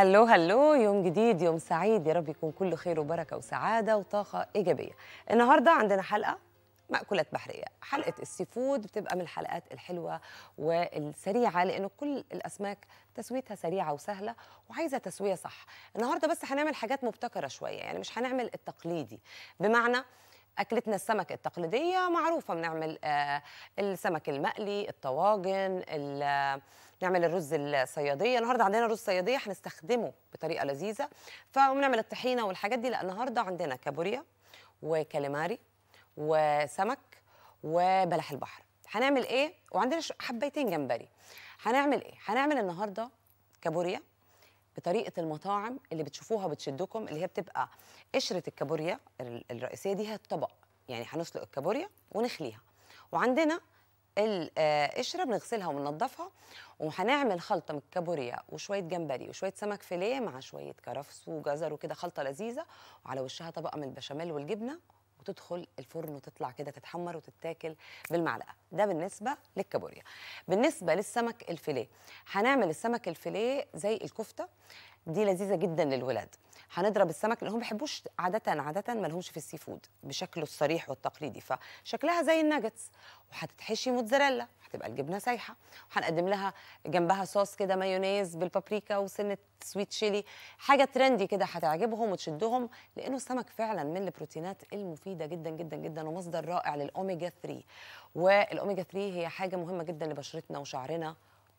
هلو هلو يوم جديد يوم سعيد يا رب يكون كله خير وبركه وسعاده وطاقه ايجابيه النهارده عندنا حلقه مأكولات بحرية حلقة السي فود بتبقى من الحلقات الحلوة والسريعة لأنه كل الأسماك تسويتها سريعة وسهلة وعايزة تسوية صح النهاردة بس هنعمل حاجات مبتكرة شوية يعني مش هنعمل التقليدي بمعنى أكلتنا السمك التقليدية معروفة بنعمل آه السمك المقلي الطواجن ال- نعمل الرز الصيادية النهاردة عندنا رز صيادية هنستخدمه بطريقة لذيذة فبنعمل الطحينة والحاجات دي لا النهاردة عندنا كابوريا وكاليماري وسمك وبلح البحر هنعمل ايه وعندنا ش- حبيتين جمبري هنعمل ايه هنعمل النهارده كابوريا بطريقه المطاعم اللي بتشوفوها بتشدكم اللي هي بتبقى قشره الكابوريا ال- الرئيسيه دي هي الطبق يعني هنسلق الكابوريا ونخليها وعندنا القشره بنغسلها وننضفها وهنعمل خلطه من الكابوريا وشويه جمبري وشويه سمك فيليه مع شويه كرفس وجزر وكده خلطه لذيذه وعلى وشها طبقه من البشاميل والجبنه وتدخل الفرن وتطلع كده تتحمر وتتاكل بالمعلقه ده بالنسبه للكابوريا بالنسبه للسمك الفيليه هنعمل السمك الفيليه زي الكفته دي لذيذه جدا للولاد هنضرب السمك لانهم ما بيحبوش عاده عاده ما لهمش في السي فود بشكله الصريح والتقليدي فشكلها زي الناجتس وهتتحشي موتزاريلا هتبقى الجبنه سايحه وهنقدم لها جنبها صوص كده مايونيز بالبابريكا وسنه سويت تشيلي حاجه ترندي كده هتعجبهم وتشدهم لانه السمك فعلا من البروتينات المفيده جدا جدا جدا ومصدر رائع للاوميجا 3 والاوميجا 3 هي حاجه مهمه جدا لبشرتنا وشعرنا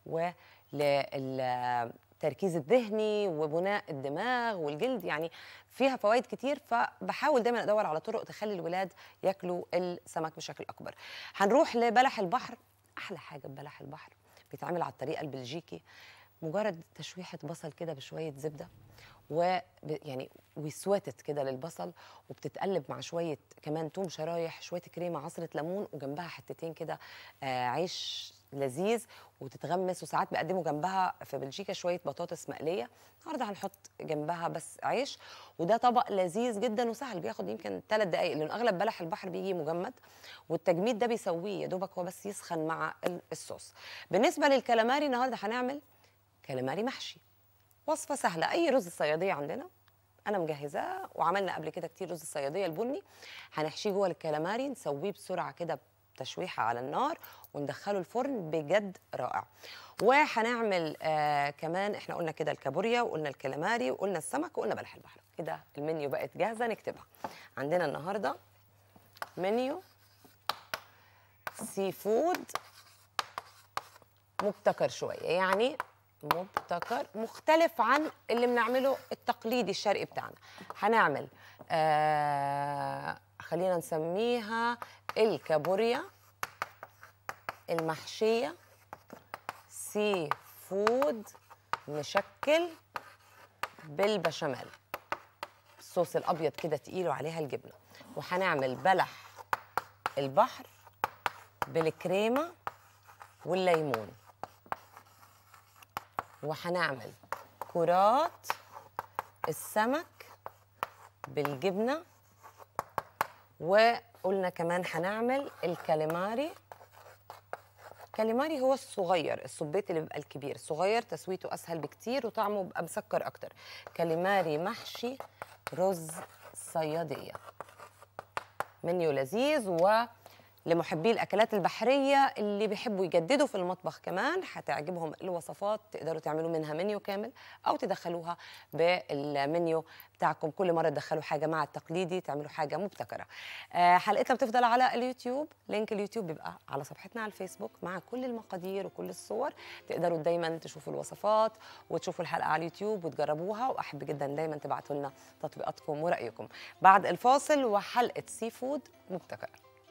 وللتركيز الذهني وبناء الدماغ والجلد يعني فيها فوائد كتير فبحاول دايما ادور على طرق تخلي الولاد ياكلوا السمك بشكل اكبر هنروح لبلح البحر احلى حاجه ببلح البحر بيتعمل على الطريقه البلجيكي مجرد تشويحه بصل كده بشويه زبده و يعني وسواتت كده للبصل وبتتقلب مع شويه كمان توم شرايح شويه كريمه عصره ليمون وجنبها حتتين كده آه عيش لذيذ وتتغمس وساعات بيقدموا جنبها في بلجيكا شويه بطاطس مقليه النهارده هنحط جنبها بس عيش وده طبق لذيذ جدا وسهل بياخد يمكن ثلاث دقائق لان اغلب بلح البحر بيجي مجمد والتجميد ده بيسويه يا دوبك هو بس يسخن مع ال- الصوص بالنسبه للكالاماري النهارده هنعمل كالاماري محشي وصفه سهله اي رز الصياديه عندنا انا مجهزاه وعملنا قبل كده كتير رز الصياديه البني هنحشيه جوه الكالاماري نسويه بسرعه كده تشويحه على النار وندخله الفرن بجد رائع وهنعمل آه كمان احنا قلنا كده الكابوريا وقلنا الكالاماري وقلنا السمك وقلنا بلح البحر كده المنيو بقت جاهزه نكتبها عندنا النهارده منيو سي فود مبتكر شويه يعني مبتكر مختلف عن اللي بنعمله التقليدي الشرقي بتاعنا هنعمل آه خلينا نسميها الكابوريا المحشيه سي فود مشكل بالبشاميل الصوص الابيض كده تقيل وعليها الجبنه وهنعمل بلح البحر بالكريمه والليمون وهنعمل كرات السمك بالجبنه وقلنا كمان هنعمل الكاليماري كاليماري هو الصغير الصبيط اللي بيبقى الكبير الصغير تسويته اسهل بكتير وطعمه بيبقى مسكر اكتر كاليماري محشي رز صياديه منيو لذيذ و لمحبي الاكلات البحريه اللي بيحبوا يجددوا في المطبخ كمان هتعجبهم الوصفات تقدروا تعملوا منها منيو كامل او تدخلوها بالمنيو بتاعكم كل مره تدخلوا حاجه مع التقليدي تعملوا حاجه مبتكره آه، حلقتنا بتفضل على اليوتيوب لينك اليوتيوب بيبقى على صفحتنا على الفيسبوك مع كل المقادير وكل الصور تقدروا دايما تشوفوا الوصفات وتشوفوا الحلقه على اليوتيوب وتجربوها واحب جدا دايما تبعتوا لنا تطبيقاتكم ورايكم بعد الفاصل وحلقه سي فود مبتكره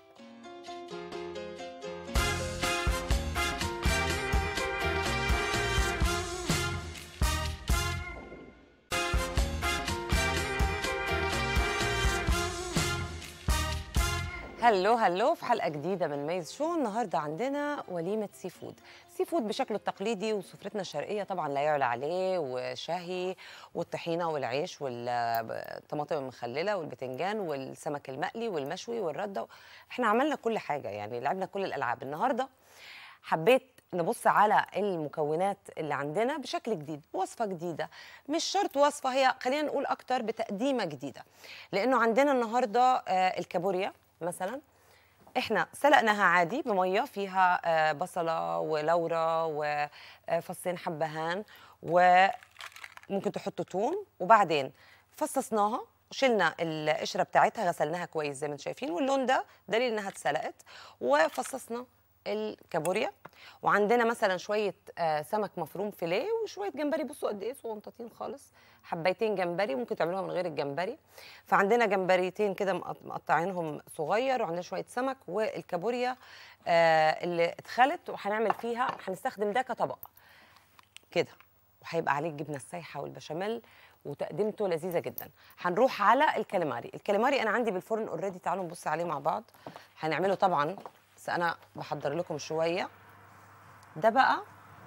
هلو هلو في حلقه جديده من ميز شو النهارده عندنا وليمه سي فود سي فود بشكله التقليدي وسفرتنا الشرقيه طبعا لا يعلى عليه وشهي والطحينه والعيش والطماطم المخلله والبتنجان والسمك المقلي والمشوي والرده احنا عملنا كل حاجه يعني لعبنا كل الالعاب النهارده حبيت نبص على المكونات اللي عندنا بشكل جديد وصفة جديدة مش شرط وصفة هي خلينا نقول أكتر بتقديمة جديدة لأنه عندنا النهاردة آه، الكابوريا مثلا احنا سلقناها عادي بميه فيها آه، بصله ولورا وفصين حبهان وممكن تحطوا توم وبعدين فصصناها وشلنا القشره بتاعتها غسلناها كويس زي ما انتم شايفين واللون ده دليل انها اتسلقت وفصصنا الكابوريا وعندنا مثلا شويه آه، سمك مفروم فيليه وشويه جمبري بصوا قد ايه صغنطاطين خالص حبايتين جمبري ممكن تعملوها من غير الجمبري فعندنا جمبريتين كده مقط- مقطعينهم صغير وعندنا شويه سمك والكابوريا آه، اللي اتخلت وهنعمل فيها هنستخدم ده كطبق كده وهيبقى عليه الجبنه السايحه والبشاميل وتقديمته لذيذه جدا هنروح على الكاليماري الكاليماري انا عندي بالفرن اوريدي تعالوا نبص عليه مع بعض هنعمله طبعا بس انا بحضر لكم شويه ده بقى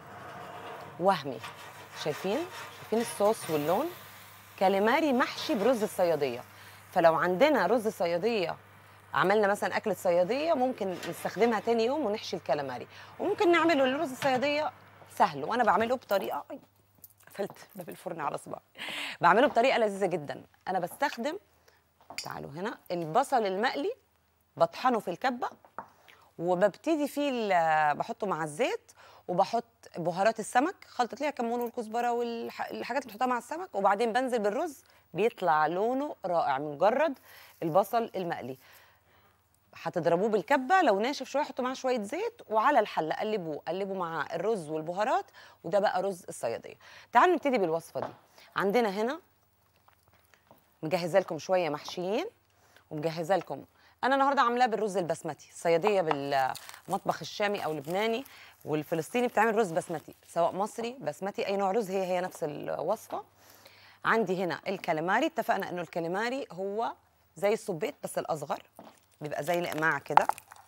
وهمي شايفين شايفين الصوص واللون كاليماري محشي برز الصياديه فلو عندنا رز صياديه عملنا مثلا اكله صياديه ممكن نستخدمها تاني يوم ونحشي الكاليماري وممكن نعمله الرز الصياديه سهل وانا بعمله بطريقه أي، قفلت باب الفرن على صباعي بعمله بطريقه لذيذه جدا انا بستخدم تعالوا هنا البصل المقلي بطحنه في الكبه وببتدي فيه ال- بحطه مع الزيت وبحط بهارات السمك خلطة ليها كمون والكزبره والحاجات اللي بنحطها مع السمك وبعدين بنزل بالرز بيطلع لونه رائع مجرد البصل المقلي هتضربوه بالكبه لو ناشف شويه حطوا معاه شويه زيت وعلى الحله قلبوه قلبوا مع الرز والبهارات وده بقى رز الصياديه تعالوا نبتدي بالوصفه دي عندنا هنا مجهزه لكم شويه محشيين ومجهزه لكم انا النهارده عاملاه بالرز البسمتي الصياديه بالمطبخ الشامي او اللبناني والفلسطيني بتعمل رز بسمتي سواء مصري بسمتي اي نوع رز هي هي نفس الوصفه عندي هنا الكاليماري اتفقنا انه الكاليماري هو زي الصبيط بس الاصغر بيبقى زي الاقماع كده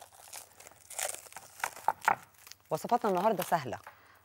وصفاتنا النهارده سهله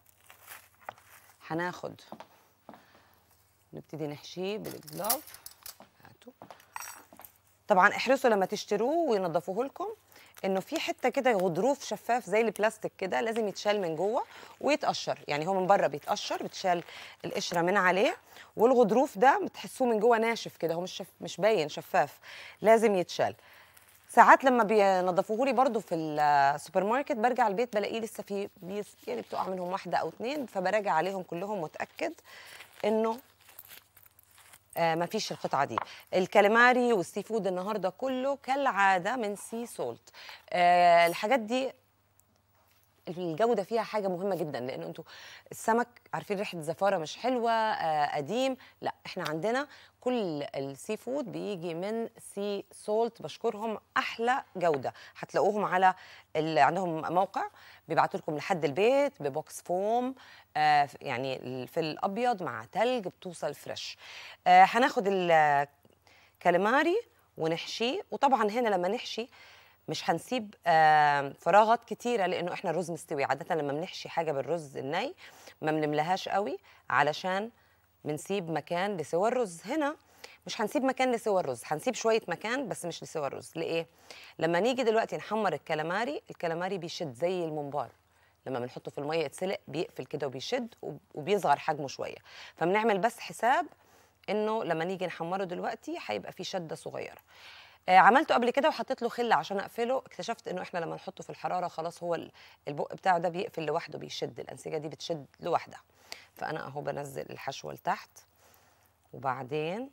هناخد نبتدي نحشيه بالجلاف هاتوا طبعا احرصوا لما تشتروه وينضفوه لكم انه في حته كده غضروف شفاف زي البلاستيك كده لازم يتشال من جوه ويتقشر يعني هو من بره بيتقشر بتشال القشره من عليه والغضروف ده بتحسوه من جوه ناشف كده هو مش شف مش باين شفاف لازم يتشال ساعات لما بينضفوه لي برضو في السوبر ماركت برجع البيت بلاقيه لسه في بيس يعني بتقع منهم واحده او اتنين فبراجع عليهم كلهم واتاكد انه آه ما فيش القطعه دي الكاليماري والسي فود النهارده كله كالعاده من سي سولت آه الحاجات دي الجوده فيها حاجه مهمه جدا لان انتوا السمك عارفين ريحه زفاره مش حلوه آه قديم لا احنا عندنا كل السي فود بيجي من سي سولت بشكرهم احلى جوده هتلاقوهم على اللي عندهم موقع بيبعتوا لكم لحد البيت ببوكس فوم آه يعني في الابيض مع تلج بتوصل فريش آه هناخد الكاليماري ونحشيه وطبعا هنا لما نحشي مش هنسيب آه فراغات كتيره لانه احنا الرز مستوي عاده لما بنحشي حاجه بالرز الني ما بنملاهاش قوي علشان بنسيب مكان لسوى الرز هنا مش هنسيب مكان لسوى الرز هنسيب شويه مكان بس مش لسوى الرز ليه لما نيجي دلوقتي نحمر الكلاماري الكلاماري بيشد زي الممبار لما بنحطه في الميه يتسلق بيقفل كده وبيشد وبيصغر حجمه شويه فبنعمل بس حساب انه لما نيجي نحمره دلوقتي هيبقى فيه شده صغيره آه عملته قبل كده وحطيت له خله عشان اقفله اكتشفت انه احنا لما نحطه في الحراره خلاص هو البق بتاعه ده بيقفل لوحده بيشد الانسجه دي بتشد لوحدها فانا اهو بنزل الحشوه لتحت وبعدين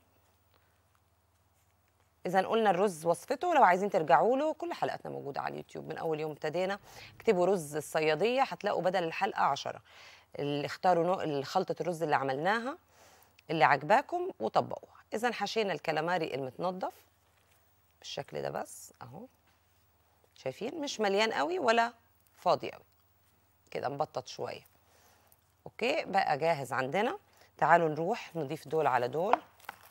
اذا قلنا الرز وصفته لو عايزين ترجعوا له كل حلقاتنا موجوده على اليوتيوب من اول يوم ابتدينا اكتبوا رز الصياديه هتلاقوا بدل الحلقه عشرة اللي اختاروا نوع خلطه الرز اللي عملناها اللي عجباكم وطبقوها اذا حشينا الكلاماري المتنضف بالشكل ده بس اهو شايفين مش مليان قوي ولا فاضي قوي كده مبطط شويه اوكي بقى جاهز عندنا تعالوا نروح نضيف دول على دول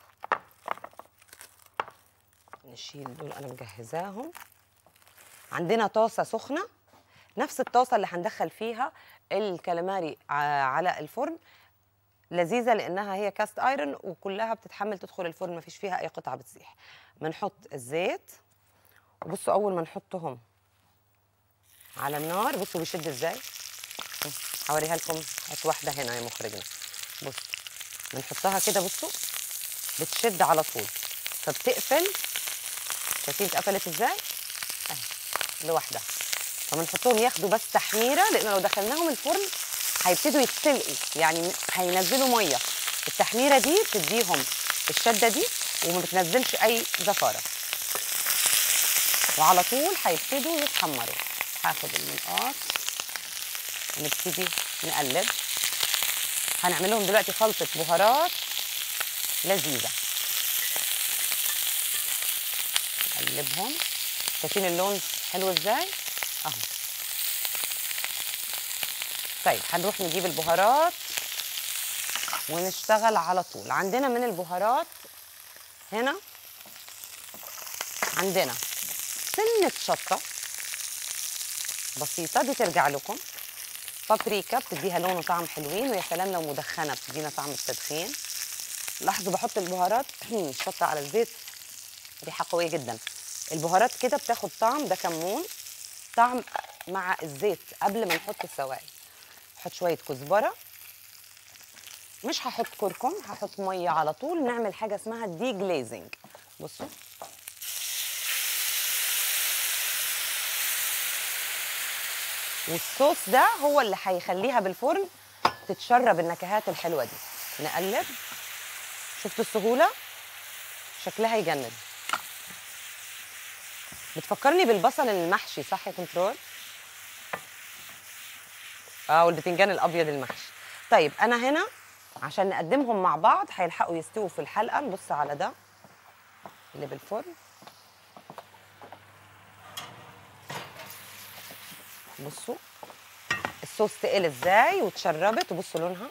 نشيل دول انا مجهزاهم عندنا طاسه سخنه نفس الطاسه اللي هندخل فيها الكالاماري على الفرن لذيذه لانها هي كاست ايرون وكلها بتتحمل تدخل الفرن ما فيش فيها اي قطعه بتسيح بنحط الزيت وبصوا اول ما نحطهم على النار بصوا بيشد ازاي هوريها لكم هات واحده هنا يا مخرجنا بص بنحطها كده بصوا بتشد على طول فبتقفل شايفين اتقفلت ازاي اهي لوحدها فبنحطهم ياخدوا بس تحميره لان لو دخلناهم الفرن هيبتدوا يتسلقوا يعني هينزلوا ميه التحميره دي بتديهم الشده دي وما بتنزلش اي زفاره وعلى طول هيبتدوا يتحمروا هاخد المنقاط ونبتدي نقلب هنعمل لهم دلوقتي خلطه بهارات لذيذه نقلبهم شايفين اللون حلو ازاي اهو طيب هنروح نجيب البهارات ونشتغل على طول عندنا من البهارات هنا عندنا سنة شطة بسيطة دي ترجع لكم بابريكا بتديها لون وطعم حلوين ويا سلام لو مدخنة بتدينا طعم التدخين لاحظوا بحط البهارات الشطة على الزيت ريحة قوية جدا البهارات كده بتاخد طعم ده كمون طعم مع الزيت قبل ما نحط السوائل نحط شوية كزبرة مش هحط كركم هحط مية على طول نعمل حاجة اسمها دي جليزنج بصوا والصوص ده هو اللي هيخليها بالفرن تتشرب النكهات الحلوة دي نقلب شفتوا السهولة شكلها يجنن بتفكرني بالبصل المحشي صح يا كنترول اه والبتنجان الابيض المحشي طيب انا هنا عشان نقدمهم مع بعض هيلحقوا يستووا في الحلقه نبص على ده اللي بالفرن بصوا الصوص تقل ازاي واتشربت وبصوا لونها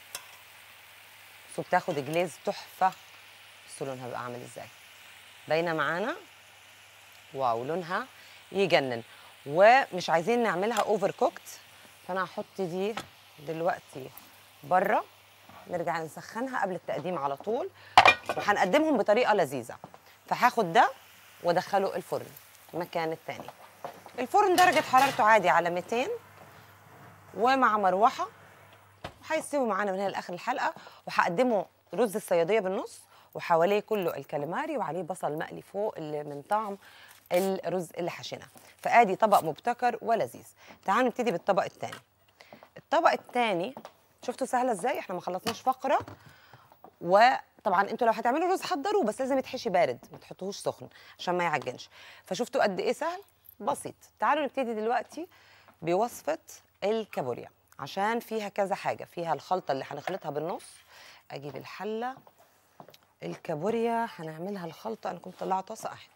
بصوا بتاخد جليز تحفه بصوا لونها بقى عامل ازاي باينه معانا واو لونها يجنن ومش عايزين نعملها اوفر كوكت فانا هحط دي دلوقتي بره نرجع نسخنها قبل التقديم على طول وهنقدمهم بطريقه لذيذه فهاخد ده وادخله الفرن مكان التاني الفرن درجه حرارته عادي على 200 ومع مروحه هيستوي معانا من هنا لاخر الحلقه وهقدمه رز الصياديه بالنص وحواليه كله الكاليماري وعليه بصل مقلي فوق اللي من طعم الرز اللي حشيناه فادي طبق مبتكر ولذيذ تعالوا نبتدي بالطبق الثاني الطبق الثاني شفتوا سهله ازاي احنا ما خلصناش فقره وطبعا انتوا لو هتعملوا رز حضروه بس لازم يتحشي بارد ما تحطوهوش سخن عشان ما يعجنش فشفتوا قد ايه سهل بسيط تعالوا نبتدي دلوقتي بوصفه الكابوريا عشان فيها كذا حاجه فيها الخلطه اللي هنخلطها بالنص اجيب الحله الكابوريا هنعملها الخلطه انا كنت طلعت طاسه اهي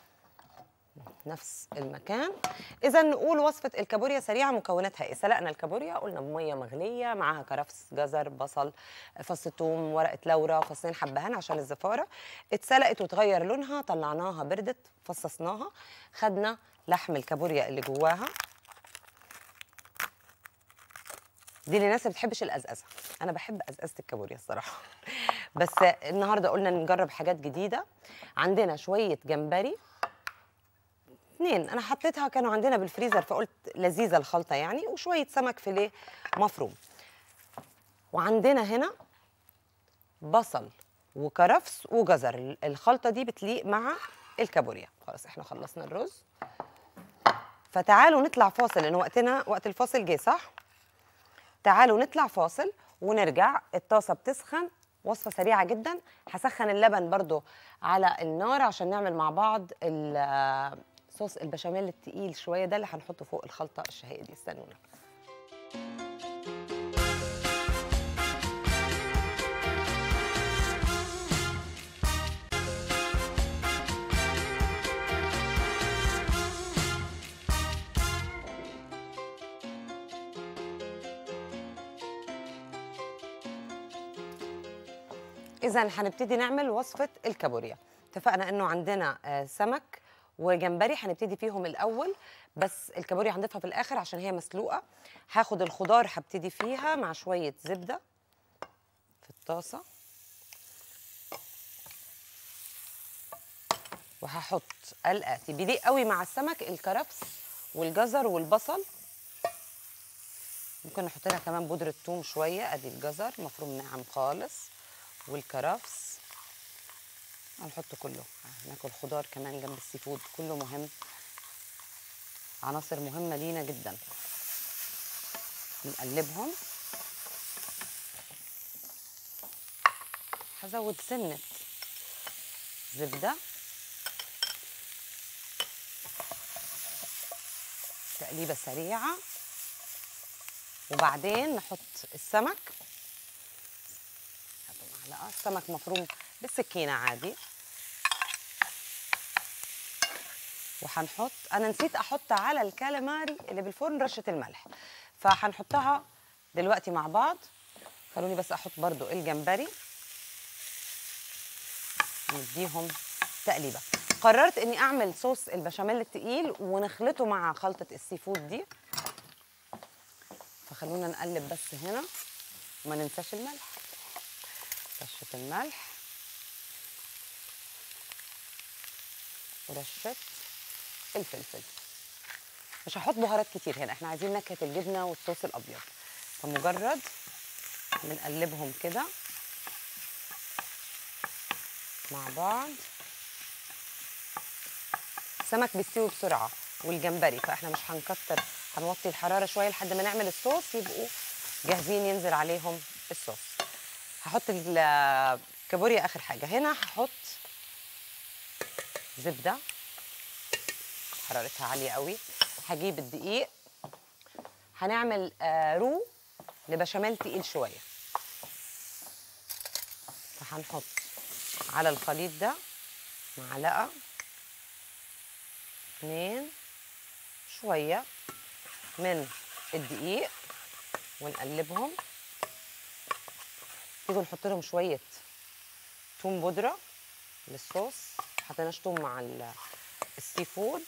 نفس المكان اذا نقول وصفه الكابوريا سريعه مكوناتها ايه سلقنا الكابوريا قلنا بميه مغليه معاها كرفس جزر بصل فص ثوم ورقه لورا فصين حبهان عشان الزفاره اتسلقت وتغير لونها طلعناها بردت فصصناها خدنا لحم الكابوريا اللي جواها دي للناس اللي بتحبش الازازه انا بحب ازازه الكابوريا الصراحه بس النهارده قلنا نجرب حاجات جديده عندنا شويه جمبري اثنين انا حطيتها كانوا عندنا بالفريزر فقلت لذيذه الخلطه يعني وشويه سمك فيليه مفروم وعندنا هنا بصل وكرفس وجزر الخلطه دي بتليق مع الكابوريا خلاص احنا خلصنا الرز فتعالوا نطلع فاصل لان وقتنا وقت الفاصل جه صح تعالوا نطلع فاصل ونرجع الطاسه بتسخن وصفه سريعه جدا هسخن اللبن برضو على النار عشان نعمل مع بعض صوص البشاميل التقيل شويه ده اللي هنحطه فوق الخلطه الشهيه دي استنونا اذا هنبتدي نعمل وصفه الكابوريا اتفقنا انه عندنا آه سمك وجمبري هنبتدي فيهم الاول بس الكابوريا هنضيفها في الاخر عشان هي مسلوقه هاخد الخضار هبتدي فيها مع شويه زبده في الطاسه وهحط الاتي بيليق قوي مع السمك الكرفس والجزر والبصل ممكن نحط لها كمان بودرة ثوم شوية ادي الجزر مفروم ناعم خالص والكرفس هنحطه كله ناكل خضار كمان جنب السي فود كله مهم عناصر مهمة لينا جدا نقلبهم هزود سنة زبدة تقليبة سريعة وبعدين نحط السمك هاتوا معلقة السمك مفروم بالسكينة عادي وهنحط انا نسيت احط على الكالاماري اللي بالفرن رشه الملح فهنحطها دلوقتي مع بعض خلوني بس احط برضو الجمبري نديهم تقليبه قررت اني اعمل صوص البشاميل التقيل ونخلطه مع خلطه السي فود دي فخلونا نقلب بس هنا وما ننساش الملح رشه الملح ورشه الفلفل مش هحط بهارات كتير هنا احنا عايزين نكهه الجبنه والصوص الابيض فمجرد بنقلبهم كده مع بعض السمك بيستوي بسرعه والجمبري فاحنا مش هنكتر هنوطي الحراره شويه لحد ما نعمل الصوص يبقوا جاهزين ينزل عليهم الصوص هحط الكابوريا اخر حاجه هنا هحط زبده حرارتها عاليه قوي هجيب الدقيق هنعمل آه رو لبشاميل تقيل شويه فهنحط على الخليط ده معلقه اتنين شويه من الدقيق ونقلبهم تيجوا نحط لهم شويه توم بودره للصوص حطيناش توم مع السي فود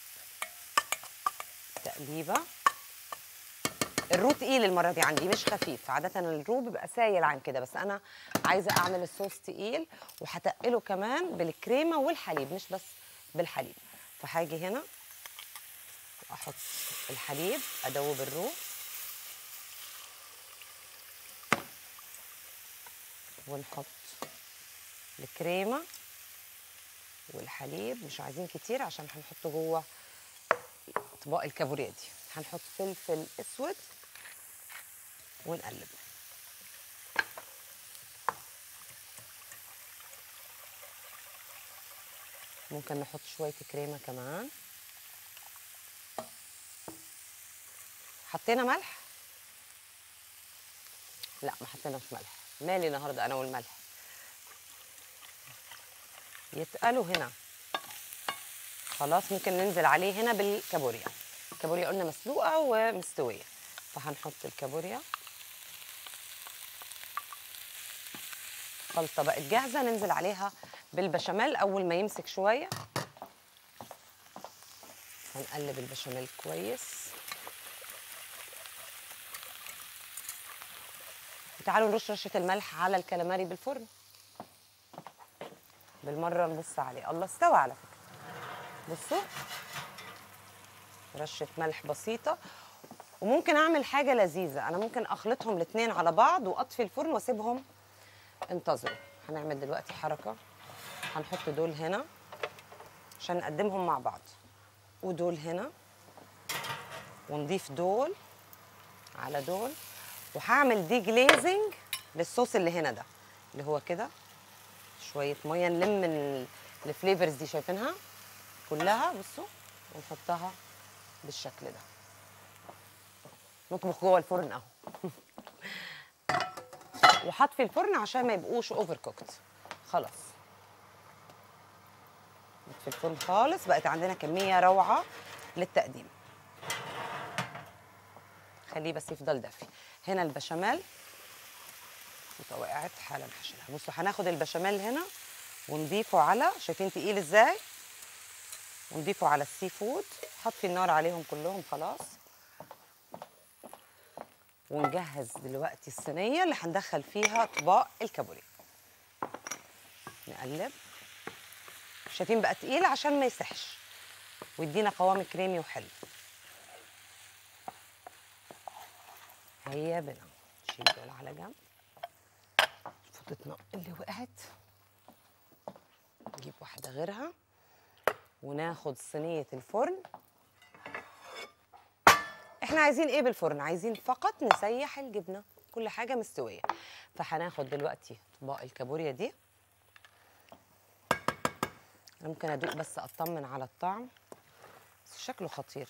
تقليبه الرو تقيل المره دي عندي مش خفيف عاده الرو بيبقى سايل عن كده بس انا عايزه اعمل الصوص تقيل وهتقله كمان بالكريمه والحليب مش بس بالحليب فهاجي هنا احط الحليب ادوب الرو ونحط الكريمه والحليب مش عايزين كتير عشان هنحطه جوه اطباق الكابوريا دي هنحط فلفل اسود ونقلب ممكن نحط شويه كريمه كمان حطينا ملح لا ما حطيناش ملح مالي النهارده انا والملح يتقلوا هنا خلاص ممكن ننزل عليه هنا بالكابوريا الكابوريا قلنا مسلوقه ومستويه فهنحط الكابوريا خلطه بقت جاهزه ننزل عليها بالبشاميل اول ما يمسك شويه هنقلب البشاميل كويس تعالوا نرش رشه الملح على الكالاماري بالفرن بالمره نبص عليه الله استوى على فكره بصوا رشه ملح بسيطه وممكن اعمل حاجه لذيذه انا ممكن اخلطهم الاثنين على بعض واطفي الفرن واسيبهم انتظروا هنعمل دلوقتي حركه هنحط دول هنا عشان نقدمهم مع بعض ودول هنا ونضيف دول على دول وهعمل دي جليزنج للصوص اللي هنا ده اللي هو كده شويه ميه نلم من الفليفرز دي شايفينها كلها بصوا ونحطها بالشكل ده نطبخ جوه الفرن اهو وحطفي الفرن عشان ما يبقوش اوفر كوكت خلاص نطفي الفرن خالص بقت عندنا كميه روعه للتقديم خليه بس يفضل دافي هنا البشاميل وقعت حالا هشيلها بصوا هناخد البشاميل هنا ونضيفه على شايفين تقيل ازاي ونضيفه على السي فود حطي النار عليهم كلهم خلاص ونجهز دلوقتي الصينيه اللي هندخل فيها طباق الكابوريا نقلب شايفين بقى تقيل عشان ما يسحش ويدينا قوام كريمي وحلو هيا بنا نشيل دول على جنب فوطتنا اللي وقعت نجيب واحدة غيرها وناخد صينية الفرن احنا عايزين ايه بالفرن عايزين فقط نسيح الجبنة كل حاجة مستوية فهناخد دلوقتي طباق الكابوريا دي انا ممكن ادوق بس اطمن على الطعم بس شكله خطير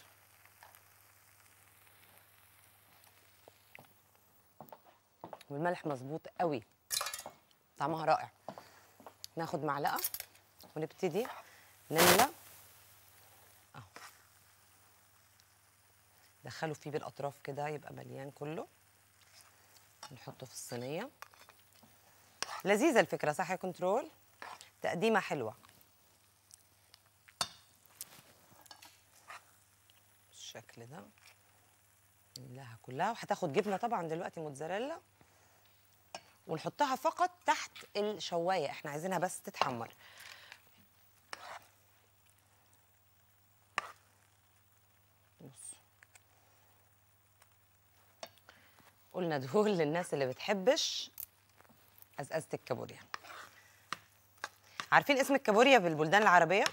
والملح مظبوط قوي طعمها رائع ناخد معلقه ونبتدي نملى اهو دخله فيه بالاطراف كده يبقى مليان كله نحطه في الصينيه لذيذه الفكره صح يا كنترول تقديمه حلوه بالشكل ده نملاها كلها وهتاخد جبنه طبعا دلوقتي موتزاريلا ونحطها فقط تحت الشوايه احنا عايزينها بس تتحمر بص قلنا دول للناس اللي بتحبش ازازه الكابوريا عارفين اسم الكابوريا في البلدان العربيه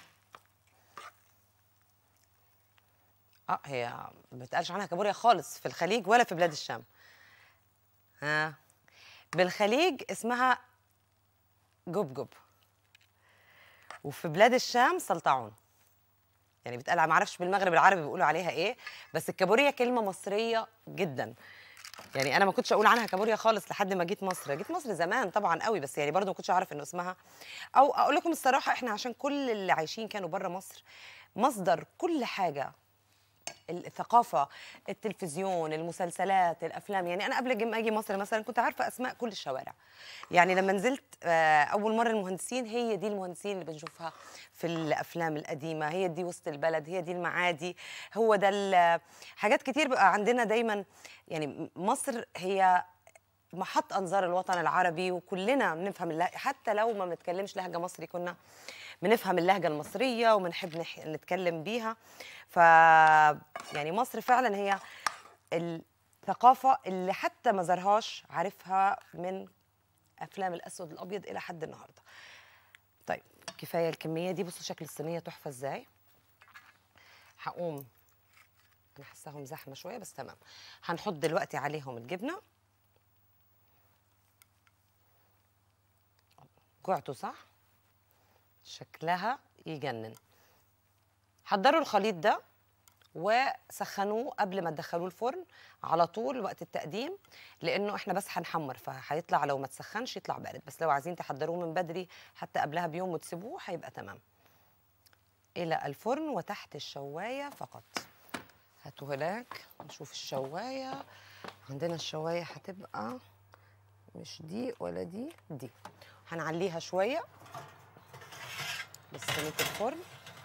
اه هي ما بيتقالش عنها كابوريا خالص في الخليج ولا في بلاد الشام ها بالخليج اسمها جبجب وفي بلاد الشام سلطعون يعني بيتقال ما اعرفش بالمغرب العربي بيقولوا عليها ايه بس الكابوريا كلمه مصريه جدا يعني انا ما كنتش اقول عنها كابوريا خالص لحد ما جيت مصر جيت مصر زمان طبعا قوي بس يعني برضه ما كنتش اعرف انه اسمها او اقول لكم الصراحه احنا عشان كل اللي عايشين كانوا بره مصر مصدر كل حاجه الثقافة التلفزيون المسلسلات الأفلام يعني أنا قبل ما أجي مصر مثلا كنت عارفة أسماء كل الشوارع يعني لما نزلت أول مرة المهندسين هي دي المهندسين اللي بنشوفها في الأفلام القديمة هي دي وسط البلد هي دي المعادي هو ده حاجات كتير بقى عندنا دايما يعني مصر هي محط أنظار الوطن العربي وكلنا بنفهم اللهجة حتى لو ما بنتكلمش لهجة مصري كنا بنفهم اللهجة المصرية وبنحب نتكلم بيها ف يعني مصر فعلا هي الثقافة اللي حتى ما زارهاش عارفها من أفلام الأسود الأبيض إلى حد النهاردة طيب كفاية الكمية دي بصوا شكل الصينية تحفة إزاي هقوم أنا حاساهم زحمة شوية بس تمام هنحط دلوقتي عليهم الجبنة جوعتوا صح؟ شكلها يجنن حضروا الخليط ده وسخنوه قبل ما تدخلوه الفرن على طول وقت التقديم لانه احنا بس هنحمر فهيطلع لو ما تسخنش يطلع بارد بس لو عايزين تحضروه من بدري حتى قبلها بيوم وتسيبوه هيبقى تمام الى الفرن وتحت الشوايه فقط هاتوا هناك نشوف الشوايه عندنا الشوايه هتبقى مش دي ولا دي دي هنعليها شويه لصينيه الفرن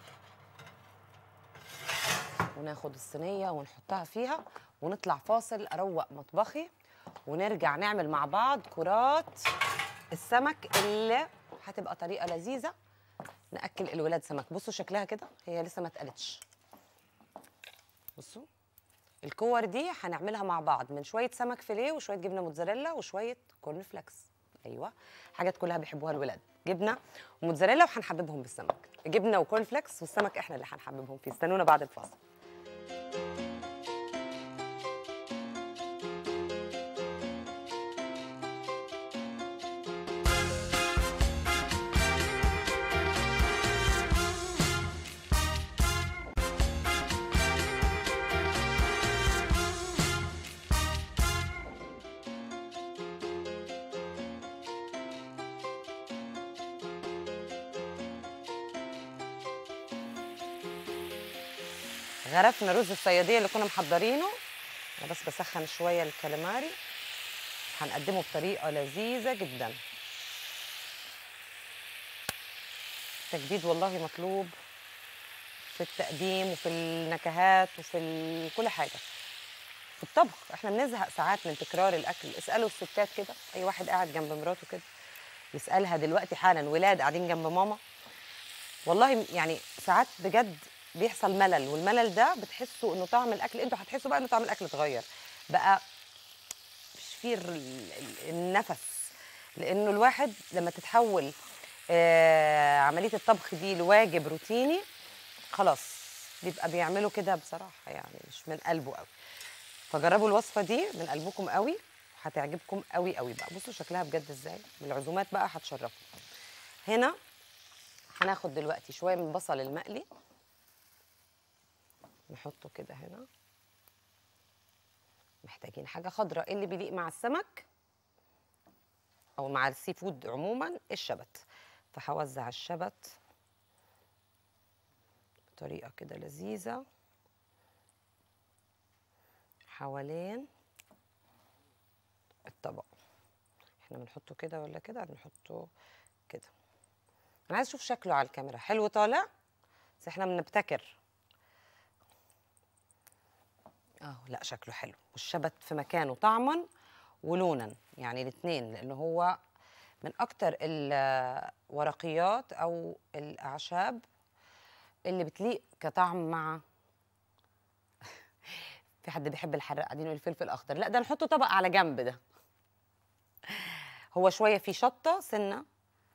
وناخد الصينيه ونحطها فيها ونطلع فاصل اروق مطبخي ونرجع نعمل مع بعض كرات السمك اللي هتبقى طريقه لذيذه ناكل الولاد سمك بصوا شكلها كده هي لسه ما اتقلتش بصوا الكور دي هنعملها مع بعض من شويه سمك فيليه وشويه جبنه موتزاريلا وشويه كورن فليكس ايوه حاجات كلها بيحبوها الولاد جبنه وموتزاريلا وهنحببهم بالسمك جبنه وكورن فليكس والسمك احنا اللي هنحببهم فيه استنونا بعد الفاصل غرفنا رز الصياديه اللي كنا محضرينه انا بس بسخن شويه الكاليماري هنقدمه بطريقه لذيذه جدا تجديد والله مطلوب في التقديم وفي النكهات وفي ال- كل حاجه في الطبخ احنا بنزهق ساعات من تكرار الاكل اسالوا الستات كده اي واحد قاعد جنب مراته كده يسالها دلوقتي حالا ولاد قاعدين جنب ماما والله يعني ساعات بجد بيحصل ملل والملل ده بتحسوا انه طعم الاكل انتوا هتحسوا بقى انه طعم الاكل اتغير بقى تعصير ال- ال- النفس لانه الواحد لما تتحول آه عمليه الطبخ دي لواجب روتيني خلاص بيبقى بيعملوا كده بصراحه يعني مش من قلبه قوي فجربوا الوصفه دي من قلبكم قوي هتعجبكم قوي قوي بقى بصوا شكلها بجد ازاي بالعزومات بقى هتشرفوا هنا هناخد دلوقتي شويه من البصل المقلي نحطه كده هنا محتاجين حاجه خضراء إيه اللي بيليق مع السمك او مع السي فود عموما الشبت فهوزع الشبت بطريقه كده لذيذه حوالين الطبق احنا بنحطه كده ولا كده بنحطه كده انا عايز اشوف شكله على الكاميرا حلو طالع بس احنا بنبتكر اه لا شكله حلو والشبت في مكانه طعما ولونا يعني الاثنين لانه هو من اكتر الورقيات او الاعشاب اللي بتليق كطعم مع في حد بيحب الحراق قاعدين يقول الفلفل الاخضر لا ده نحطه طبق على جنب ده هو شويه فيه شطه سنه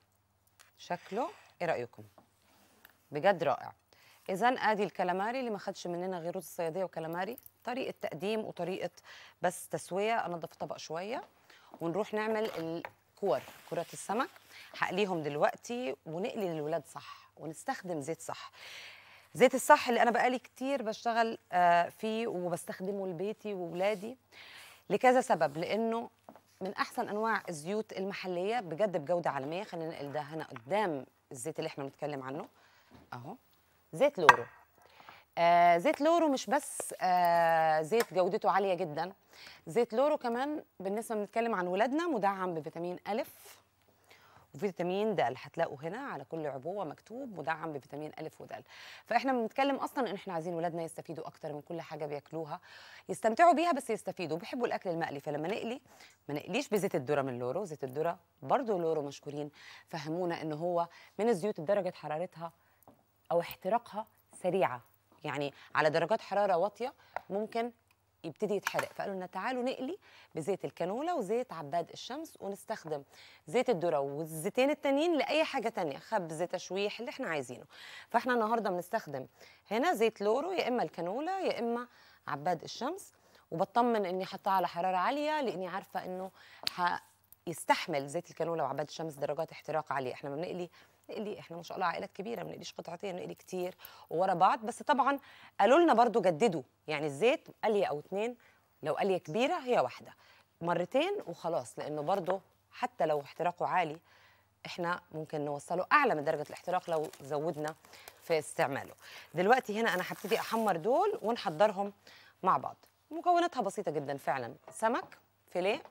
شكله ايه رايكم بجد رائع اذا ادي الكلاماري اللي ما خدش مننا غير رز الصياديه وكلاماري طريقه تقديم وطريقه بس تسويه انضف الطبق شويه ونروح نعمل الكور كرات السمك هقليهم دلوقتي ونقلي للولاد صح ونستخدم زيت صح زيت الصح اللي انا بقالي كتير بشتغل آه، فيه وبستخدمه لبيتي وولادي لكذا سبب لانه من احسن انواع الزيوت المحليه بجد بجوده عالميه خلينا ننقل ده هنا قدام الزيت اللي احنا بنتكلم عنه اهو زيت لورو آه زيت لورو مش بس آه زيت جودته عاليه جدا زيت لورو كمان بالنسبه بنتكلم عن ولادنا مدعم بفيتامين الف وفيتامين د هتلاقوا هنا على كل عبوه مكتوب مدعم بفيتامين الف ودال فاحنا بنتكلم اصلا ان احنا عايزين ولادنا يستفيدوا اكتر من كل حاجه بياكلوها يستمتعوا بيها بس يستفيدوا بيحبوا الاكل المقلي فلما نقلي ما نقليش بزيت الذره من لورو زيت الذره برضه لورو مشكورين فهمونا ان هو من الزيوت درجه حرارتها او احتراقها سريعه يعني على درجات حراره واطيه ممكن يبتدي يتحرق فقالوا لنا تعالوا نقلي بزيت الكانولا وزيت عباد الشمس ونستخدم زيت الذره والزيتين التانيين لاي حاجه تانية خبز تشويح اللي احنا عايزينه فاحنا النهارده بنستخدم هنا زيت لورو يا اما الكانولا يا اما عباد الشمس وبطمن اني حطاه على حراره عاليه لاني عارفه انه ح... يستحمل زيت الكانولا وعباد الشمس درجات احتراق عاليه احنا لما بنقلي نقلي احنا ما شاء الله عائلات كبيره ما بنقليش قطعتين نقلي كتير وورا بعض بس طبعا قالوا لنا برضو جددوا يعني الزيت قليه او اتنين لو قليه كبيره هي واحده مرتين وخلاص لانه برضو حتى لو احتراقه عالي احنا ممكن نوصله اعلى من درجه الاحتراق لو زودنا في استعماله دلوقتي هنا انا هبتدي احمر دول ونحضرهم مع بعض مكوناتها بسيطه جدا فعلا سمك فيليه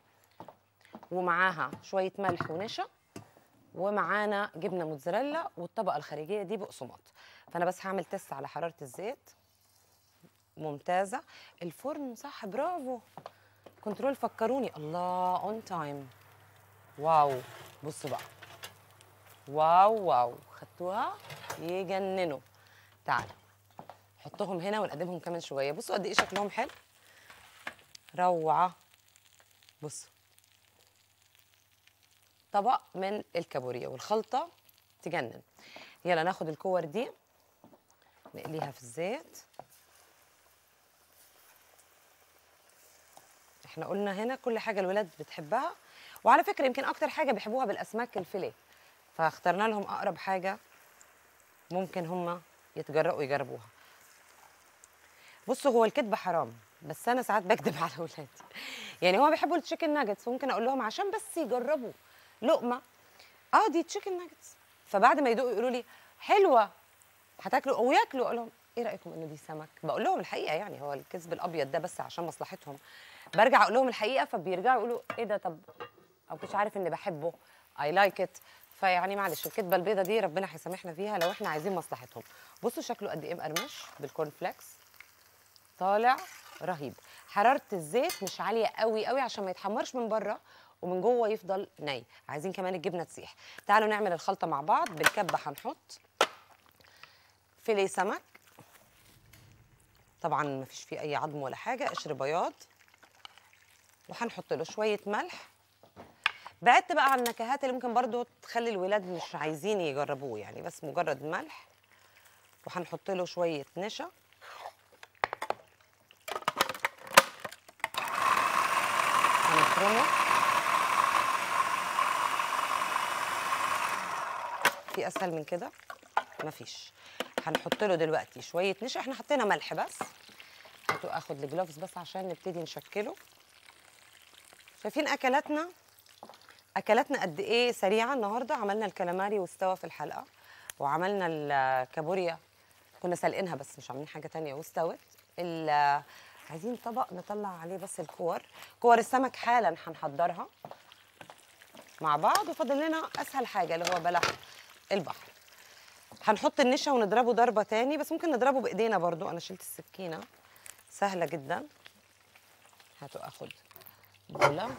ومعاها شويه ملح ونشا ومعانا جبنه موتزاريلا والطبقه الخارجيه دي بقسماط فانا بس هعمل تست على حراره الزيت ممتازه الفرن صح برافو كنترول فكروني الله اون تايم واو بصوا بقى واو واو خدتوها يجننوا تعالوا حطهم هنا ونقدمهم كمان شويه بصوا قد ايه شكلهم حلو روعه بصوا طبق من الكابوريا والخلطه تجنن يلا ناخد الكور دي نقليها في الزيت احنا قلنا هنا كل حاجه الولاد بتحبها وعلى فكره يمكن اكتر حاجه بيحبوها بالاسماك الفيليه فاخترنا لهم اقرب حاجه ممكن هم يتجرؤوا يجربوها بصوا هو الكذب حرام بس انا ساعات بكذب على اولادي يعني هو بيحبوا التشيكن ناجتس ممكن اقول لهم عشان بس يجربوا لقمه اه دي تشيكن ناجتس فبعد ما يدوقوا يقولوا لي حلوه هتاكلوا وياكلوا اقول لهم ايه رايكم انه دي سمك بقول لهم الحقيقه يعني هو الكذب الابيض ده بس عشان مصلحتهم برجع اقول لهم الحقيقه فبيرجعوا يقولوا ايه ده طب او كنتش عارف اني بحبه اي لايك ات فيعني معلش الكذبه البيضه دي ربنا هيسامحنا فيها لو احنا عايزين مصلحتهم بصوا شكله قد ايه مقرمش بالكورن فليكس طالع رهيب حراره الزيت مش عاليه قوي قوي عشان ما يتحمرش من بره ومن جوه يفضل ني عايزين كمان الجبنه تسيح تعالوا نعمل الخلطه مع بعض بالكبه هنحط فيليه سمك طبعا ما فيش فيه اي عظم ولا حاجه قشر بياض وهنحط له شويه ملح بعدت بقى عن النكهات اللي ممكن برضو تخلي الولاد مش عايزين يجربوه يعني بس مجرد ملح وهنحط له شويه نشا هنفرمه في اسهل من كده مفيش هنحط له دلوقتي شويه نشا احنا حطينا ملح بس هاتوا اخد الجلوفز بس عشان نبتدي نشكله شايفين اكلاتنا اكلاتنا قد ايه سريعه النهارده عملنا الكالاماري واستوى في الحلقه وعملنا الكابوريا كنا سالقينها بس مش عاملين حاجه تانية واستوت ال- عايزين طبق نطلع عليه بس الكور كور السمك حالا هنحضرها مع بعض وفاضل لنا اسهل حاجه اللي هو بلح البحر هنحط النشا ونضربه ضربه تاني بس ممكن نضربه بايدينا برضو انا شلت السكينه سهله جدا هاتوا اخد بوله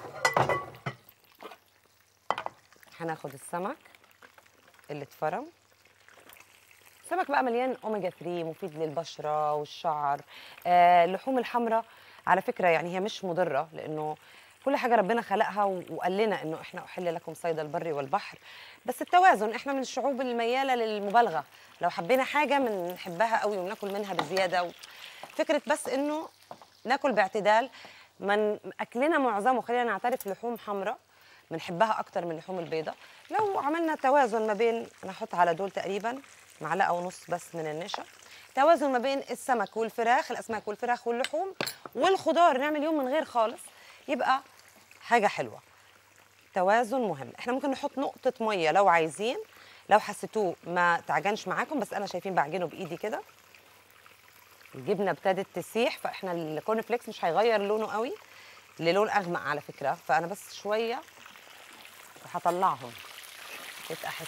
هناخد السمك اللي اتفرم السمك بقى مليان اوميجا 3 مفيد للبشره والشعر آه اللحوم الحمراء على فكره يعني هي مش مضره لانه كل حاجه ربنا خلقها و- وقال لنا انه احنا احل لكم صيد البر والبحر بس التوازن احنا من الشعوب المياله للمبالغه لو حبينا حاجه بنحبها قوي وناكل منها بزياده و... فكره بس انه ناكل باعتدال من اكلنا معظمه خلينا نعترف لحوم حمراء بنحبها اكتر من اللحوم البيضاء لو عملنا توازن ما بين انا هحط على دول تقريبا معلقه ونص بس من النشا توازن ما بين السمك والفراخ الاسماك والفراخ واللحوم والخضار نعمل يوم من غير خالص يبقى حاجه حلوه توازن مهم احنا ممكن نحط نقطه ميه لو عايزين لو حسيتوه ما تعجنش معاكم بس انا شايفين بعجنه بايدي كده الجبنه ابتدت تسيح فاحنا الكورن فليكس مش هيغير لونه قوي للون اغمق على فكره فانا بس شويه وهطلعهم بقيت احس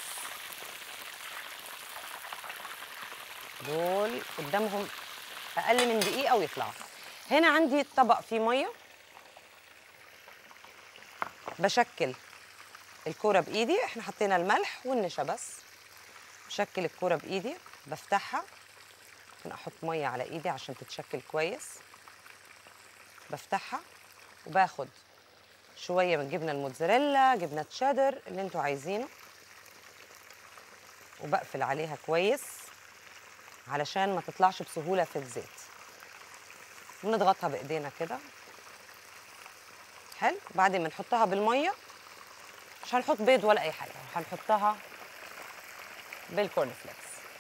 دول قدامهم اقل من دقيقه ويطلعوا هنا عندي طبق فيه ميه بشكل الكوره بايدي احنا حطينا الملح والنشا بس بشكل الكوره بايدي بفتحها ممكن احط ميه على ايدي عشان تتشكل كويس بفتحها وباخد شويه من جبنه الموتزاريلا جبنه تشيدر اللي انتوا عايزينه وبقفل عليها كويس علشان ما تطلعش بسهوله في الزيت ونضغطها بايدينا كده حلو بعدين بنحطها بالميه مش هنحط بيض ولا اي حاجه هنحطها بالكورن فليكس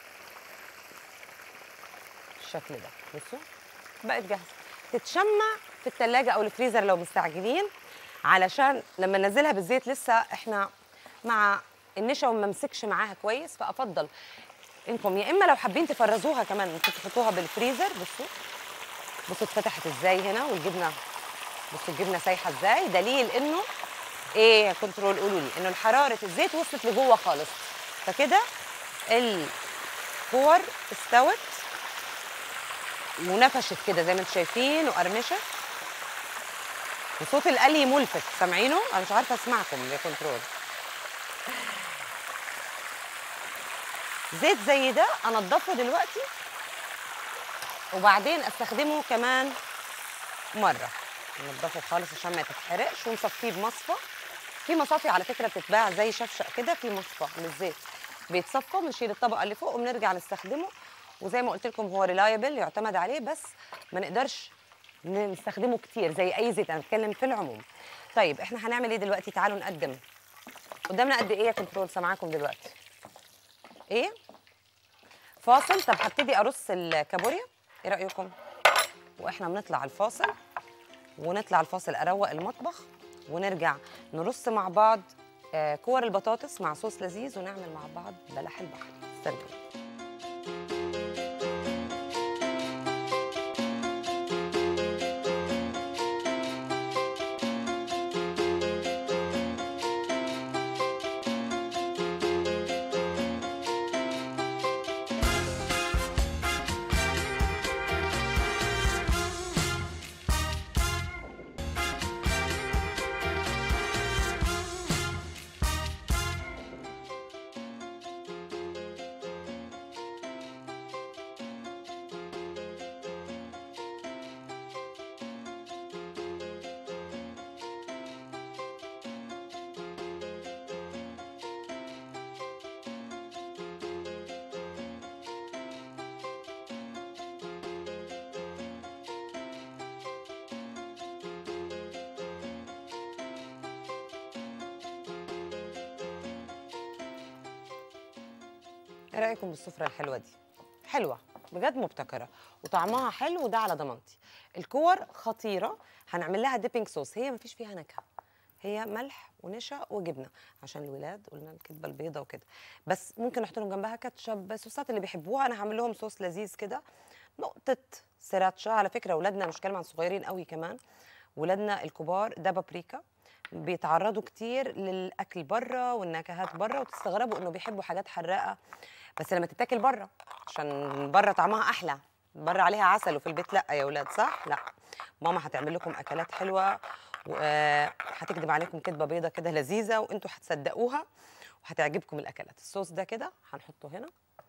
بالشكل ده بصوا بقت جاهزه تتشمع في التلاجة او الفريزر لو مستعجلين علشان لما ننزلها بالزيت لسه احنا مع النشا وما مسكش معاها كويس فافضل انكم يا اما لو حابين تفرزوها كمان ممكن تحطوها بالفريزر بصوا بصوا اتفتحت ازاي هنا والجبنه بصوا الجبنه سايحه ازاي دليل انه ايه يا كنترول قولوا لي انه حراره الزيت وصلت لجوه خالص فكده الكور استوت ونفشت كده زي ما انتم شايفين وقرمشت وصوت القلي ملفت سامعينه انا مش عارفه اسمعكم يا كنترول زيت زي ده انضفه دلوقتي وبعدين استخدمه كمان مره ننضفه خالص عشان ما تتحرقش ونصفيه بمصفى في مصافي على فكره بتتباع زي شفشق كده في مصفى للزيت بيتصفى بنشيل الطبقه اللي فوق وبنرجع نستخدمه وزي ما قلت لكم هو ريلايبل يعتمد عليه بس ما نقدرش نستخدمه كتير زي اي زيت انا بتكلم في العموم طيب احنا هنعمل ايه دلوقتي تعالوا نقدم قدامنا قد ايه يا كنترول سامعاكم دلوقتي ايه فاصل طب هبتدي ارص الكابوريا ايه رايكم واحنا بنطلع الفاصل ونطلع الفاصل اروق المطبخ ونرجع نرص مع بعض آه، كور البطاطس مع صوص لذيذ ونعمل مع بعض بلح البحر استنوا ايه رايكم بالسفره الحلوه دي حلوه بجد مبتكره وطعمها حلو وده على ضمانتي الكور خطيره هنعمل لها ديبنج صوص هي مفيش فيها نكهه هي ملح ونشا وجبنه عشان الولاد قلنا الكدبه البيضه وكده بس ممكن نحط لهم جنبها كاتشب صوصات اللي بيحبوها انا هعمل لهم صوص لذيذ كده نقطه سراتشا على فكره اولادنا مش كلام عن صغيرين قوي كمان ولادنا الكبار ده بابريكا بيتعرضوا كتير للاكل بره والنكهات بره وتستغربوا انه بيحبوا حاجات حراقه بس لما تتاكل بره عشان بره طعمها احلى بره عليها عسل وفي البيت لا يا اولاد صح لا ماما هتعمل لكم اكلات حلوه وهتكذب عليكم كدبه بيضه كده لذيذه وانتوا هتصدقوها وهتعجبكم الاكلات الصوص ده كده هنحطه هنا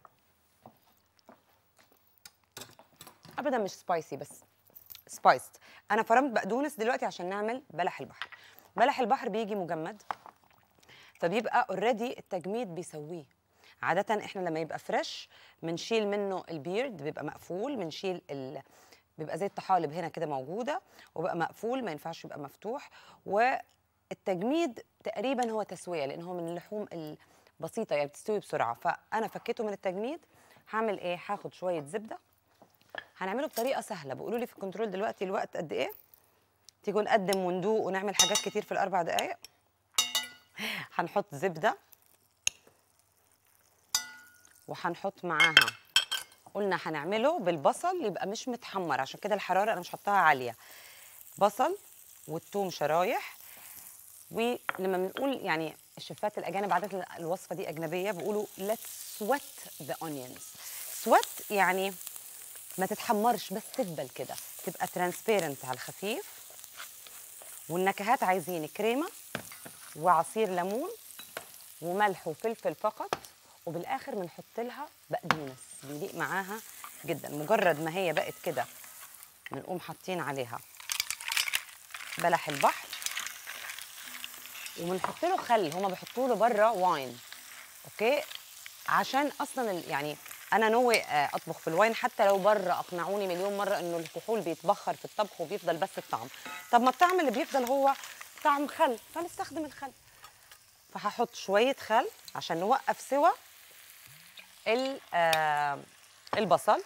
ابدا مش سبايسي بس سبايسد انا فرمت بقدونس دلوقتي عشان نعمل بلح البحر بلح البحر بيجي مجمد فبيبقى اوريدي التجميد بيسويه عادة احنا لما يبقى فريش بنشيل منه البيرد بيبقى مقفول بنشيل ال... بيبقى زي الطحالب هنا كده موجودة وبقى مقفول ما ينفعش يبقى مفتوح والتجميد تقريبا هو تسوية لأن هو من اللحوم البسيطة يعني بتستوي بسرعة فأنا فكيته من التجميد هعمل ايه هاخد شوية زبدة هنعمله بطريقة سهلة بيقولوا لي في الكنترول دلوقتي الوقت قد ايه تيجوا نقدم وندوق ونعمل حاجات كتير في الأربع دقايق هنحط زبدة وهنحط معاها قلنا هنعمله بالبصل يبقى مش متحمر عشان كده الحراره انا مش حطاها عاليه بصل والثوم شرايح ولما بنقول يعني الشيفات الاجانب عاده الوصفه دي اجنبيه بيقولوا let's sweat the onions sweat يعني ما تتحمرش بس تدبل كده تبقى ترانسبيرنت على الخفيف والنكهات عايزين كريمه وعصير ليمون وملح وفلفل فقط وبالاخر بنحط لها بقدونس بيليق معاها جدا مجرد ما هي بقت كده بنقوم حاطين عليها بلح البحر وبنحط له خل هما بيحطوا له بره واين اوكي عشان اصلا يعني انا نوي اطبخ في الواين حتى لو بره اقنعوني مليون مره انه الكحول بيتبخر في الطبخ وبيفضل بس الطعم طب ما الطعم اللي بيفضل هو طعم خل فنستخدم الخل فهحط شويه خل عشان نوقف سوا البصل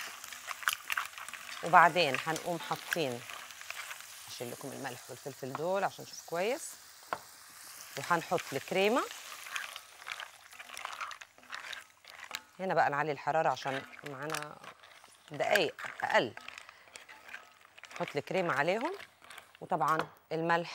وبعدين هنقوم حاطين اشيل لكم الملح والفلفل دول عشان نشوف كويس وهنحط الكريمه هنا بقى نعلي الحراره عشان معانا دقايق اقل نحط الكريمه عليهم وطبعا الملح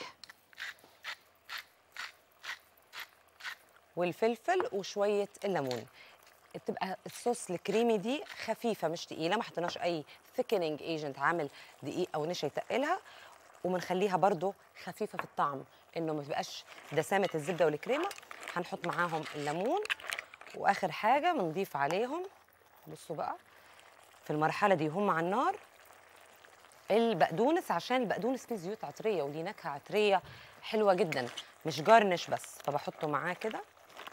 والفلفل وشويه الليمون بتبقى الصوص الكريمي دي خفيفه مش تقيله ما حطيناش اي ثيكنينج ايجنت عامل دقيق او نشا يتقلها وبنخليها برده خفيفه في الطعم انه ما تبقاش دسامه الزبده والكريمه هنحط معاهم الليمون واخر حاجه بنضيف عليهم بصوا بقى في المرحله دي هم على النار البقدونس عشان البقدونس فيه زيوت عطريه وليه نكهه عطريه حلوه جدا مش جارنش بس فبحطه معاه كده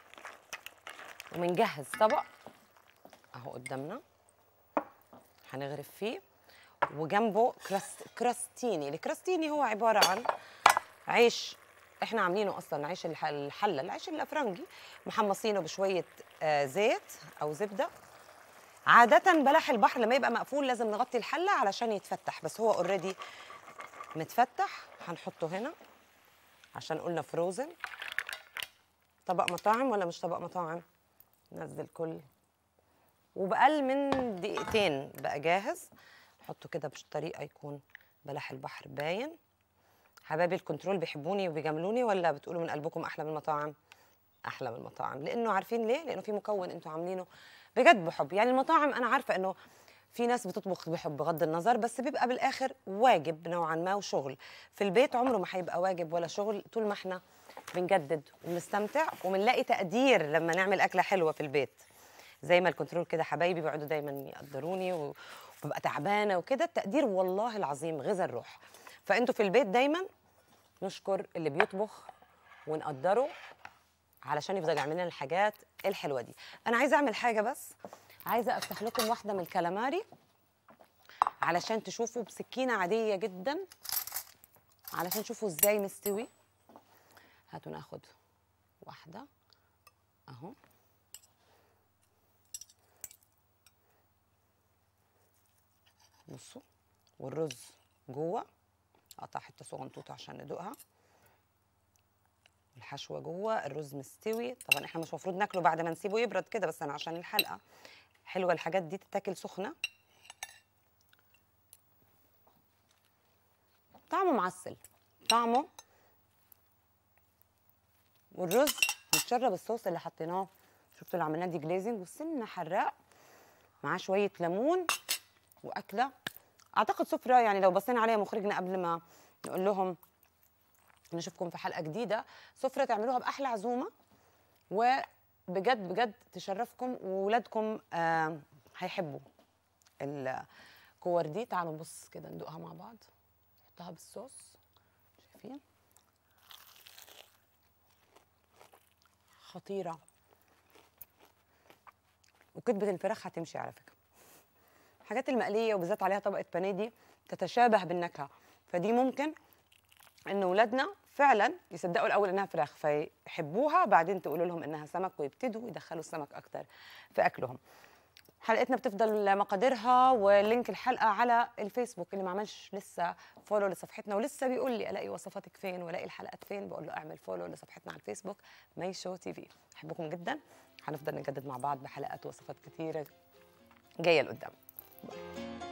وبنجهز طبق اهو قدامنا هنغرف فيه وجنبه كراست كراستيني الكراستيني هو عباره عن عيش احنا عاملينه اصلا عيش الحله العيش الافرنجي محمصينه بشويه آه زيت او زبده عاده بلح البحر لما يبقى مقفول لازم نغطي الحله علشان يتفتح بس هو اوريدي متفتح هنحطه هنا عشان قلنا فروزن طبق مطاعم ولا مش طبق مطاعم نزل كل وبأقل من دقيقتين بقى جاهز نحطه كده بطريقه يكون بلح البحر باين حبايبي الكنترول بيحبوني وبيجاملوني ولا بتقولوا من قلبكم احلى من المطاعم احلى من المطاعم لانه عارفين ليه لانه في مكون انتوا عاملينه بجد بحب يعني المطاعم انا عارفه انه في ناس بتطبخ بحب بغض النظر بس بيبقى بالاخر واجب نوعا ما وشغل في البيت عمره ما هيبقى واجب ولا شغل طول ما احنا بنجدد وبنستمتع وبنلاقي تقدير لما نعمل اكله حلوه في البيت زي ما الكنترول كده حبايبي بيقعدوا دايما يقدروني وببقى تعبانه وكده التقدير والله العظيم غذا الروح فانتوا في البيت دايما نشكر اللي بيطبخ ونقدره علشان يفضل يعمل لنا الحاجات الحلوه دي انا عايزه اعمل حاجه بس عايزه افتح لكم واحده من الكلاماري علشان تشوفوا بسكينه عاديه جدا علشان تشوفوا ازاي مستوي هاتوا ناخد واحده اهو بصوا والرز جوه اقطع حته صغنطوطه عشان ندوقها الحشوه جوه الرز مستوي طبعا احنا مش المفروض ناكله بعد ما نسيبه يبرد كده بس انا عشان الحلقه حلوه الحاجات دي تتاكل سخنه طعمه معسل طعمه والرز متشرب الصوص اللي حطيناه شفتوا اللي عملناه دي جليزنج وسنه حراق معاه شويه ليمون واكله اعتقد سفره يعني لو بصينا عليها مخرجنا قبل ما نقول لهم نشوفكم في حلقه جديده سفره تعملوها باحلى عزومه وبجد بجد تشرفكم وولادكم آه هيحبوا الكور دي تعالوا نبص كده ندوقها مع بعض نحطها بالصوص شايفين خطيره وكتبه الفراخ هتمشي على فكره الحاجات المقليه وبالذات عليها طبقه بانيه دي تتشابه بالنكهه فدي ممكن ان اولادنا فعلا يصدقوا الاول انها فراخ فيحبوها بعدين تقولوا لهم انها سمك ويبتدوا يدخلوا السمك اكتر في اكلهم حلقتنا بتفضل مقاديرها ولينك الحلقه على الفيسبوك اللي ما عملش لسه فولو لصفحتنا ولسه بيقول لي الاقي وصفاتك فين والاقي الحلقات فين بقول له اعمل فولو لصفحتنا على الفيسبوك ماي شو تي في بحبكم جدا هنفضل نجدد مع بعض بحلقات وصفات كتيره جايه لقدام باي